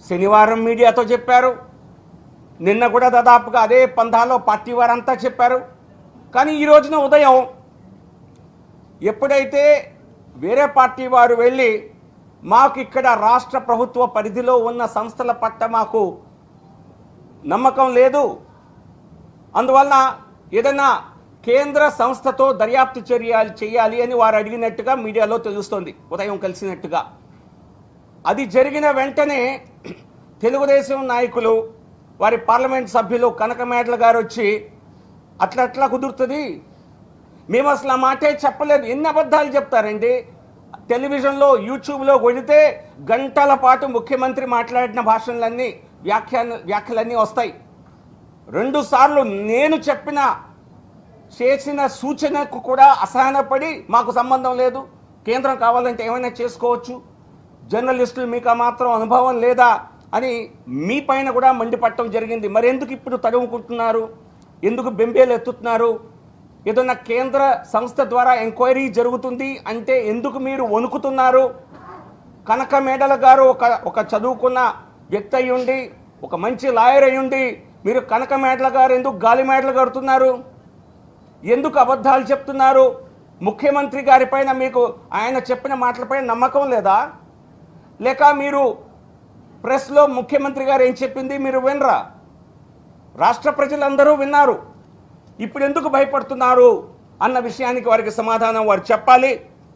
శనివారం మీడియాతో చెప్పారు నిన్న కూడా దాదాపుగా అదే పంథాలో పార్టీ వారంతా చెప్పారు కానీ ఈ రోజున ఉదయం ఎప్పుడైతే వేరే పార్టీ వారు వెళ్ళి మాకు ఇక్కడ రాష్ట్ర ప్రభుత్వ పరిధిలో ఉన్న సంస్థల పట్ల మాకు నమ్మకం లేదు అందువలన ఏదైనా కేంద్ర సంస్థతో దర్యాప్తు చర్యలు చేయాలి అని వారు అడిగినట్టుగా మీడియాలో తెలుస్తోంది ఉదయం కలిసినట్టుగా అది జరిగిన వెంటనే తెలుగుదేశం నాయకులు వారి పార్లమెంట్ సభ్యులు కనకమేడల గారు వచ్చి అట్లా అట్లా కుదురుతుంది మేము అసలు ఆ మాటే చెప్పలేదు ఎన్ని అబద్ధాలు చెప్తారండి టెలివిజన్లో యూట్యూబ్లో కొడితే గంటల పాటు ముఖ్యమంత్రి మాట్లాడిన భాషలన్నీ వ్యాఖ్యాన వ్యాఖ్యలన్నీ వస్తాయి రెండు సార్లు నేను చెప్పిన చేసిన సూచనకు కూడా అసహనపడి మాకు సంబంధం లేదు కేంద్రం కావాలంటే ఏమైనా చేసుకోవచ్చు జర్నలిస్టులు మీకు ఆ మాత్రం అనుభవం లేదా అని మీ పైన కూడా మండిపట్టడం జరిగింది మరి ఎందుకు ఇప్పుడు తడుముకుంటున్నారు ఎందుకు బెంబేలు ఎత్తుతున్నారు ఏదన్నా కేంద్ర సంస్థ ద్వారా ఎంక్వైరీ జరుగుతుంది అంటే ఎందుకు మీరు వణుకుతున్నారు కనక మేడల గారు ఒక ఒక చదువుకున్న వ్యక్తి అయి ఉండి ఒక మంచి లాయర్ అయి ఉండి మీరు కనక మేడల గారు ఎందుకు గాలి మేడలు కడుతున్నారు ఎందుకు అబద్ధాలు చెప్తున్నారు ముఖ్యమంత్రి గారి పైన మీకు ఆయన చెప్పిన మాటలపైన నమ్మకం లేదా లేక మీరు ప్రెస్లో ముఖ్యమంత్రి గారు ఏం చెప్పింది మీరు వినరా రాష్ట్ర ప్రజలందరూ విన్నారు ఇప్పుడు ఎందుకు భయపడుతున్నారు అన్న విషయానికి వారికి సమాధానం వారు చెప్పాలి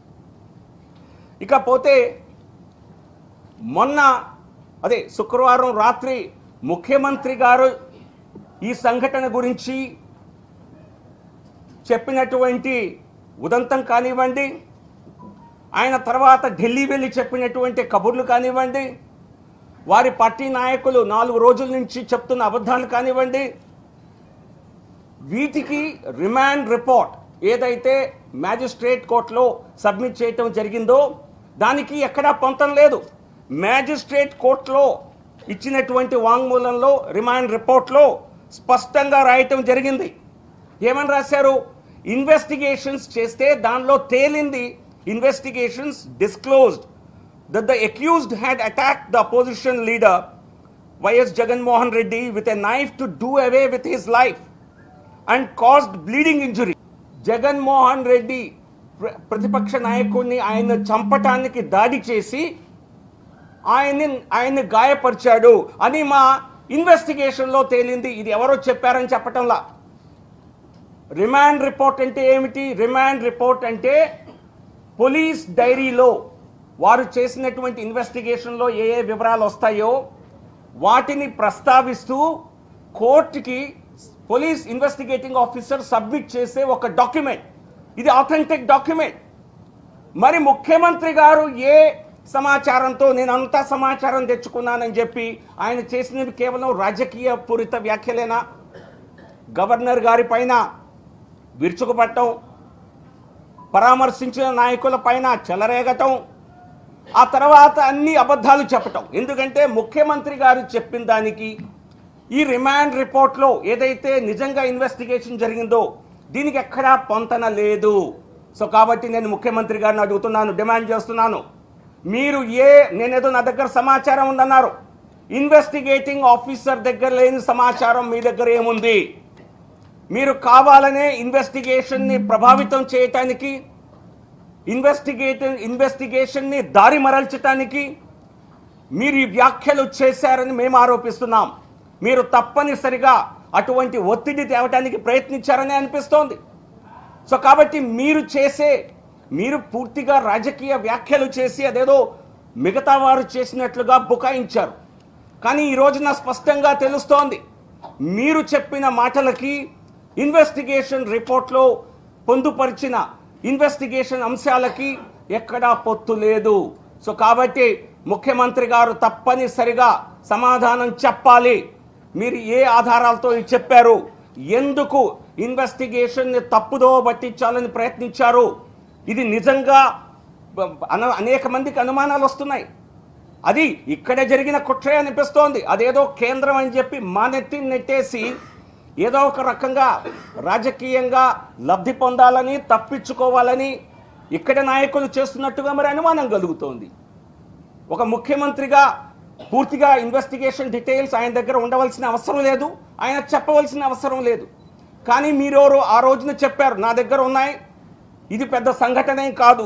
ఇకపోతే మొన్న అదే శుక్రవారం రాత్రి ముఖ్యమంత్రి గారు ఈ సంఘటన గురించి చెప్పినటువంటి ఉదంతం కానివ్వండి ఆయన తర్వాత ఢిల్లీ వెళ్ళి చెప్పినటువంటి కబుర్లు కానివ్వండి వారి పార్టీ నాయకులు నాలుగు రోజుల నుంచి చెప్తున్న అబద్ధాలు కానివ్వండి వీటికి రిమాండ్ రిపోర్ట్ ఏదైతే మ్యాజిస్ట్రేట్ కోర్టులో సబ్మిట్ చేయటం జరిగిందో దానికి ఎక్కడా పొంతం లేదు మ్యాజిస్ట్రేట్ కోర్టులో ఇచ్చినటువంటి వాంగ్మూలంలో రిమాండ్ రిపోర్ట్లో స్పష్టంగా రాయటం జరిగింది ఏమని రాశారు ఇన్వెస్టిగేషన్స్ చేస్తే దానిలో తేలింది investigations disclosed that the accused had attacked the opposition leader YS Jaganmohan Reddy with a knife to do away with his life and caused bleeding injury. Jaganmohan Reddy ప్ర- ప్రతిపక్ష నాయకుడిని ఆయన చంపటానికి దాడి చేసి ఆయన్ని ఆయన్ని గాయపరిచాడు అని మా ఇన్వెస్టిగేషన్లో తేలింది ఇది ఎవరో చెప్పారని చెప్పటంలా రిమాండ్ రిపోర్ట్ అంటే ఏమిటి రిమాండ్ రిపోర్ట్ అంటే పోలీస్ డైరీలో వారు చేసినటువంటి ఇన్వెస్టిగేషన్లో ఏ ఏ వివరాలు వస్తాయో వాటిని ప్రస్తావిస్తూ కోర్టుకి పోలీస్ ఇన్వెస్టిగేటింగ్ ఆఫీసర్ సబ్మిట్ చేసే ఒక డాక్యుమెంట్ ఇది ఆథెంటిక్ డాక్యుమెంట్ మరి ముఖ్యమంత్రి గారు ఏ సమాచారంతో నేను అంతా సమాచారం తెచ్చుకున్నానని చెప్పి ఆయన చేసినవి కేవలం రాజకీయ పూరిత వ్యాఖ్యలేనా గవర్నర్ గారి పైన విరుచుకుపట్టం పరామర్శించిన నాయకుల పైన చెలరేగటం ఆ తర్వాత అన్ని అబద్ధాలు చెప్పటం ఎందుకంటే ముఖ్యమంత్రి గారు చెప్పిన దానికి ఈ రిమాండ్ రిపోర్ట్లో ఏదైతే నిజంగా ఇన్వెస్టిగేషన్ జరిగిందో దీనికి ఎక్కడా పొంతన లేదు సో కాబట్టి నేను ముఖ్యమంత్రి గారిని అడుగుతున్నాను డిమాండ్ చేస్తున్నాను మీరు ఏ నేనేదో నా దగ్గర సమాచారం ఉందన్నారు ఇన్వెస్టిగేటింగ్ ఆఫీసర్ దగ్గర లేని సమాచారం మీ దగ్గర ఏముంది మీరు కావాలనే ఇన్వెస్టిగేషన్ని ప్రభావితం చేయటానికి ఇన్వెస్టిగేటింగ్ ఇన్వెస్టిగేషన్ని దారి మరల్చటానికి మీరు ఈ వ్యాఖ్యలు చేశారని మేము ఆరోపిస్తున్నాం మీరు తప్పనిసరిగా అటువంటి ఒత్తిడి తేవటానికి ప్రయత్నించారని అనిపిస్తోంది సో కాబట్టి మీరు చేసే మీరు పూర్తిగా రాజకీయ వ్యాఖ్యలు చేసి అదేదో మిగతా వారు చేసినట్లుగా బుకాయించారు కానీ ఈ రోజున స్పష్టంగా తెలుస్తోంది మీరు చెప్పిన మాటలకి ఇన్వెస్టిగేషన్ రిపోర్ట్లో పొందుపరిచిన ఇన్వెస్టిగేషన్ అంశాలకి ఎక్కడా పొత్తు లేదు సో కాబట్టి ముఖ్యమంత్రి గారు తప్పనిసరిగా సమాధానం చెప్పాలి మీరు ఏ ఆధారాలతో ఇది చెప్పారు ఎందుకు ఇన్వెస్టిగేషన్ని తప్పుదో పట్టించాలని ప్రయత్నించారు ఇది నిజంగా బ- అన- అనేక మందికి అనుమానాలు వస్తున్నాయి అది ఇక్కడ జరిగిన కుట్రే అనిపిస్తోంది అదేదో కేంద్రం అని చెప్పి మానెత్తి నెట్టేసి ఏదో ఒక రకంగా రాజకీయంగా లబ్ధి పొందాలని తప్పించుకోవాలని ఇక్కడ నాయకులు చేస్తున్నట్టుగా మరి అనుమానం కలుగుతోంది ఒక ముఖ్యమంత్రిగా పూర్తిగా ఇన్వెస్టిగేషన్ డీటెయిల్స్ ఆయన దగ్గర ఉండవలసిన అవసరం లేదు ఆయన చెప్పవలసిన అవసరం లేదు కానీ మీరెవరు ఆ రోజున చెప్పారు నా దగ్గర ఉన్నాయి ఇది పెద్ద సంఘటనే కాదు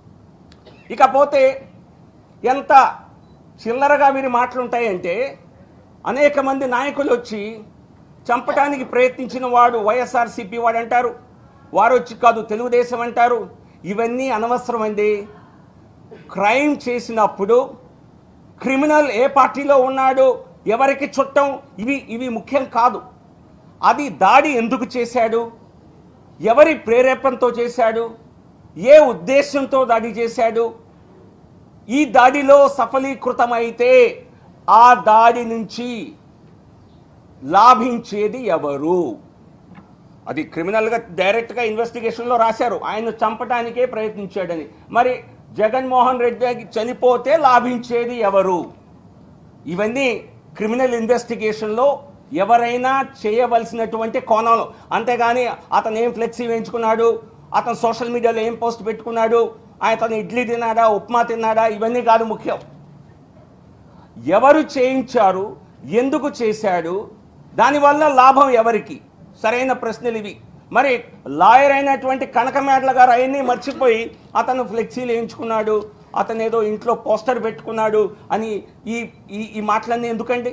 ఇకపోతే ఎంత చిల్లరగా వీరి మాటలు ఉంటాయంటే అనేక మంది నాయకులు వచ్చి చంపడానికి ప్రయత్నించిన వాడు వైఎస్ఆర్సీపీ వాడు అంటారు వారు వచ్చి కాదు తెలుగుదేశం అంటారు ఇవన్నీ అనవసరమండి క్రైమ్ చేసినప్పుడు క్రిమినల్ ఏ పార్టీలో ఉన్నాడు ఎవరికి చుట్టం ఇవి ఇవి ముఖ్యం కాదు అది దాడి ఎందుకు చేశాడు ఎవరి ప్రేరేపణతో చేశాడు ఏ ఉద్దేశంతో దాడి చేశాడు ఈ దాడిలో సఫలీకృతమైతే ఆ దాడి నుంచి లాభించేది ఎవరు అది క్రిమినల్గా డైరెక్ట్గా ఇన్వెస్టిగేషన్లో రాశారు ఆయన చంపడానికే ప్రయత్నించాడని మరి జగన్మోహన్ రెడ్డి చనిపోతే లాభించేది ఎవరు ఇవన్నీ క్రిమినల్ ఇన్వెస్టిగేషన్లో ఎవరైనా చేయవలసినటువంటి కోణంలో అంతేగాని అతను ఏం ఫ్లెక్సీ వేయించుకున్నాడు అతను సోషల్ మీడియాలో ఏం పోస్ట్ పెట్టుకున్నాడు అతను ఇడ్లీ తిన్నాడా ఉప్మా తిన్నాడా ఇవన్నీ కాదు ముఖ్యం ఎవరు చేయించారు ఎందుకు చేశాడు దానివల్ల లాభం ఎవరికి సరైన ప్రశ్నలు ఇవి మరి లాయర్ అయినటువంటి కనకమేడల గారు అవన్నీ మర్చిపోయి అతను ఫ్లెక్సీలు వేయించుకున్నాడు అతను ఏదో ఇంట్లో పోస్టర్ పెట్టుకున్నాడు అని ఈ ఈ ఈ మాటలన్నీ ఎందుకండి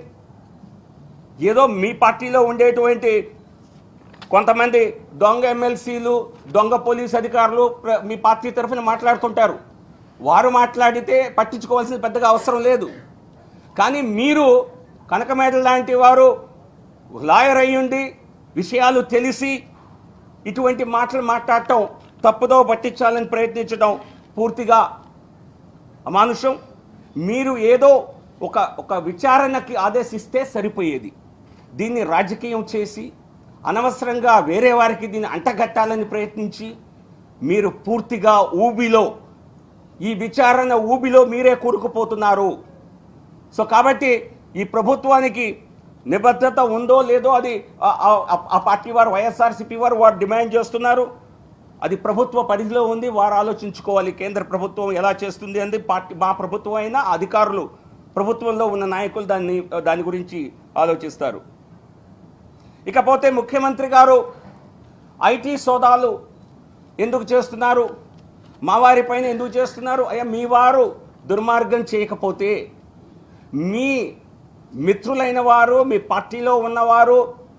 ఏదో మీ పార్టీలో ఉండేటువంటి కొంతమంది దొంగ ఎమ్మెల్సీలు దొంగ పోలీస్ అధికారులు ప్ర- మీ పార్టీ తరఫున మాట్లాడుతుంటారు వారు మాట్లాడితే పట్టించుకోవాల్సిన పెద్దగా అవసరం లేదు కానీ మీరు కనకమేడ లాంటి వారు లాయర్ అయ్యుండి విషయాలు తెలిసి ఇటువంటి మాటలు మాట్లాడటం తప్పుదో పట్టించాలని ప్రయత్నించడం పూర్తిగా అమానుషం మీరు ఏదో ఒక ఒక విచారణకి ఆదేశిస్తే సరిపోయేది దీన్ని రాజకీయం చేసి అనవసరంగా వేరే వారికి దీన్ని అంటగట్టాలని ప్రయత్నించి మీరు పూర్తిగా ఊబిలో ఈ విచారణ ఊబిలో మీరే కూరుకుపోతున్నారు సో కాబట్టి ఈ ప్రభుత్వానికి నిబద్ధత ఉందో లేదో అది ఆ- ఆ- ఆ పార్టీ వారు వైఎస్ఆర్సీపీ వారు వారు డిమాండ్ చేస్తున్నారు అది ప్రభుత్వ పరిధిలో ఉంది వారు ఆలోచించుకోవాలి కేంద్ర ప్రభుత్వం ఎలా చేస్తుంది అనేది పార్టీ మా ప్రభుత్వం అయినా అధికారులు ప్రభుత్వంలో ఉన్న నాయకులు దాన్ని దాని గురించి ఆలోచిస్తారు ఇకపోతే ముఖ్యమంత్రి గారు ఐటీ సోదాలు ఎందుకు చేస్తున్నారు మా వారిపైన ఎందుకు చేస్తున్నారు అయ్యా మీ వారు దుర్మార్గం చేయకపోతే మీ మిత్రులైన వారు మీ పార్టీలో ఉన్నవారు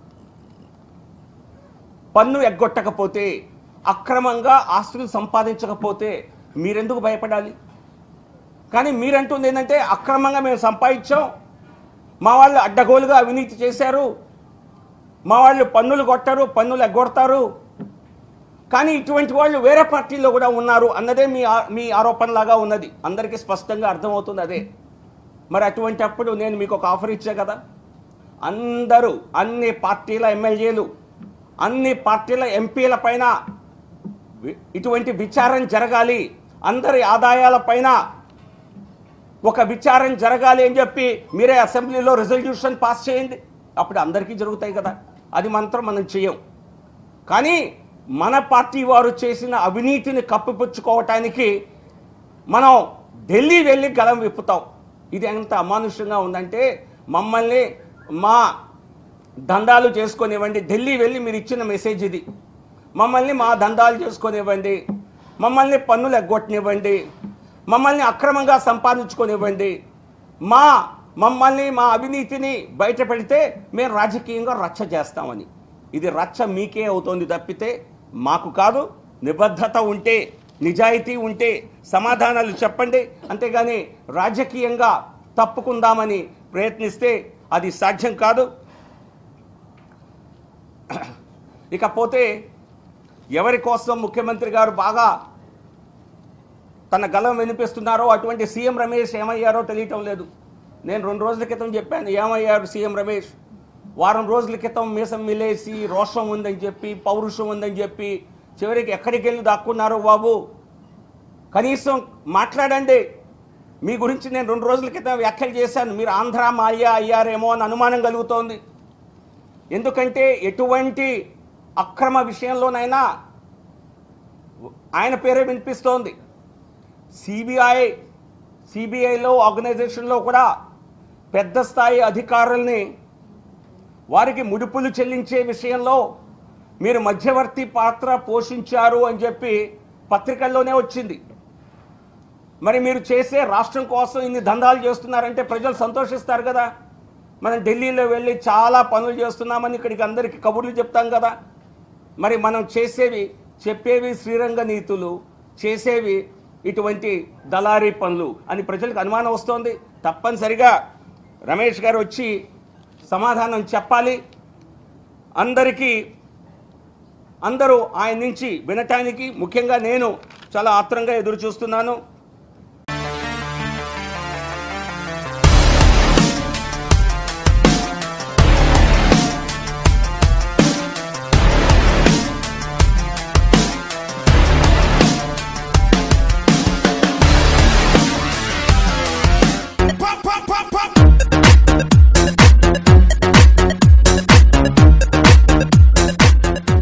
పన్ను ఎగ్గొట్టకపోతే అక్రమంగా ఆస్తులు సంపాదించకపోతే మీరెందుకు భయపడాలి కానీ మీరంటుంది ఏంటంటే అక్రమంగా మేము సంపాదించాం మా వాళ్ళు అడ్డగోలుగా అవినీతి చేశారు మా వాళ్ళు పన్నులు కొట్టారు పన్నులు ఎగ్గొడతారు కానీ ఇటువంటి వాళ్ళు వేరే పార్టీలో కూడా ఉన్నారు అన్నదే మీ ఆ- మీ ఆరోపణలాగా ఉన్నది అందరికీ స్పష్టంగా అర్థమవుతుంది అదే మరి అటువంటి అప్పుడు నేను మీకు ఒక ఆఫర్ ఇచ్చా కదా అందరూ అన్ని పార్టీల ఎమ్మెల్యేలు అన్ని పార్టీల ఎంపీల పైన వి- ఇటువంటి విచారణ జరగాలి అందరి ఆదాయాల పైన ఒక విచారణ జరగాలి అని చెప్పి మీరే అసెంబ్లీలో రెజల్యూషన్ పాస్ చేయండి అప్పుడు అందరికీ జరుగుతాయి కదా అది మాత్రం మనం చెయ్యం కానీ మన పార్టీ వారు చేసిన అవినీతిని కప్పిపుచ్చుకోవటానికి మనం ఢిల్లీ వెళ్ళి గలం విప్పుతాం ఇది ఎంత అమానుషంగా ఉందంటే మమ్మల్ని మా దందాలు చేసుకొనివ్వండి ఢిల్లీ వెళ్ళి మీరు ఇచ్చిన మెసేజ్ ఇది మమ్మల్ని మా దందాలు చేసుకొనివ్వండి మమ్మల్ని పన్నులు ఎగ్గొట్టనివ్వండి మమ్మల్ని అక్రమంగా సంపాదించుకొనివ్వండి మా మమ్మల్ని మా అవినీతిని బయట పెడితే మేము రాజకీయంగా రచ్చ చేస్తామని ఇది రచ్చ మీకే అవుతోంది తప్పితే మాకు కాదు నిబద్ధత ఉంటే నిజాయితీ ఉంటే సమాధానాలు చెప్పండి అంతేగాని రాజకీయంగా తప్పుకుందామని ప్రయత్నిస్తే అది సాధ్యం కాదు ఇకపోతే ఎవరి కోసం ముఖ్యమంత్రి గారు బాగా తన గలం వినిపిస్తున్నారో అటువంటి సీఎం రమేష్ ఏమయ్యారో తెలియటం లేదు నేను రెండు రోజుల క్రితం చెప్పాను ఏమయ్యారు సీఎం రమేష్ వారం రోజుల క్రితం మీసం మిలేసి రోషం ఉందని చెప్పి పౌరుషం ఉందని చెప్పి చివరికి ఎక్కడికి వెళ్ళి దాక్కున్నారో బాబు కనీసం మాట్లాడండి మీ గురించి నేను రెండు రోజుల క్రితం వ్యాఖ్యలు చేశాను మీరు ఆంధ్ర మాల్యా అయ్యారేమో అని అనుమానం కలుగుతోంది ఎందుకంటే ఎటువంటి అక్రమ విషయంలోనైనా ఆయన పేరే వినిపిస్తోంది సిబిఐ సిబిఐలో ఆర్గనైజేషన్లో కూడా పెద్ద స్థాయి అధికారుల్ని వారికి ముడుపులు చెల్లించే విషయంలో మీరు మధ్యవర్తి పాత్ర పోషించారు అని చెప్పి పత్రికల్లోనే వచ్చింది మరి మీరు చేసే రాష్ట్రం కోసం ఇన్ని దందాలు చేస్తున్నారంటే ప్రజలు సంతోషిస్తారు కదా మనం ఢిల్లీలో వెళ్ళి చాలా పనులు చేస్తున్నామని ఇక్కడికి అందరికీ కబుర్లు చెప్తాం కదా మరి మనం చేసేవి చెప్పేవి శ్రీరంగ నీతులు చేసేవి ఇటువంటి దళారీ పనులు అని ప్రజలకు అనుమానం వస్తోంది తప్పనిసరిగా రమేష్ గారు వచ్చి సమాధానం చెప్పాలి అందరికీ అందరూ ఆయన నుంచి వినటానికి ముఖ్యంగా నేను చాలా ఆత్రంగా ఎదురు చూస్తున్నాను